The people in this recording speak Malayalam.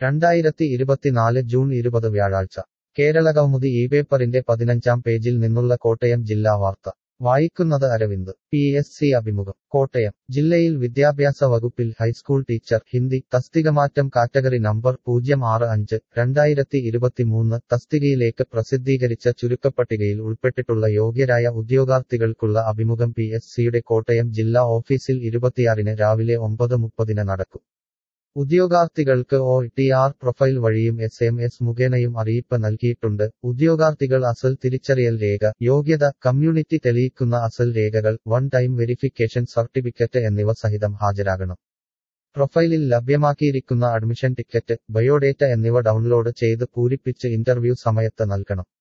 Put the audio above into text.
രണ്ടായിരത്തി ഇരുപത്തിനാല് ജൂൺ ഇരുപത് വ്യാഴാഴ്ച കേരളകൗമുദി ഈ പേപ്പറിന്റെ പതിനഞ്ചാം പേജിൽ നിന്നുള്ള കോട്ടയം ജില്ലാ വാർത്ത വായിക്കുന്നത് അരവിന്ദ് പി എസ് സി അഭിമുഖം കോട്ടയം ജില്ലയിൽ വിദ്യാഭ്യാസ വകുപ്പിൽ ഹൈസ്കൂൾ ടീച്ചർ ഹിന്ദി തസ്തികമാറ്റം കാറ്റഗറി നമ്പർ പൂജ്യം ആറ് അഞ്ച് രണ്ടായിരത്തി ഇരുപത്തിമൂന്ന് തസ്തികയിലേക്ക് പ്രസിദ്ധീകരിച്ച ചുരുക്കപ്പട്ടികയിൽ ഉൾപ്പെട്ടിട്ടുള്ള യോഗ്യരായ ഉദ്യോഗാർത്ഥികൾക്കുള്ള അഭിമുഖം പി എസ് സിയുടെ കോട്ടയം ജില്ലാ ഓഫീസിൽ ഇരുപത്തിയാറിന് രാവിലെ ഒമ്പത് മുപ്പതിന് നടക്കും ഉദ്യോഗാർത്ഥികൾക്ക് ഒ ടി ആർ പ്രൊഫൈൽ വഴിയും എസ് എം എസ് മുഖേനയും അറിയിപ്പ് നൽകിയിട്ടുണ്ട് ഉദ്യോഗാർത്ഥികൾ അസൽ തിരിച്ചറിയൽ രേഖ യോഗ്യത കമ്മ്യൂണിറ്റി തെളിയിക്കുന്ന അസൽ രേഖകൾ വൺ ടൈം വെരിഫിക്കേഷൻ സർട്ടിഫിക്കറ്റ് എന്നിവ സഹിതം ഹാജരാകണം പ്രൊഫൈലിൽ ലഭ്യമാക്കിയിരിക്കുന്ന അഡ്മിഷൻ ടിക്കറ്റ് ബയോഡേറ്റ എന്നിവ ഡൗൺലോഡ് ചെയ്ത് പൂരിപ്പിച്ച് ഇന്റർവ്യൂ സമയത്ത് നൽകണം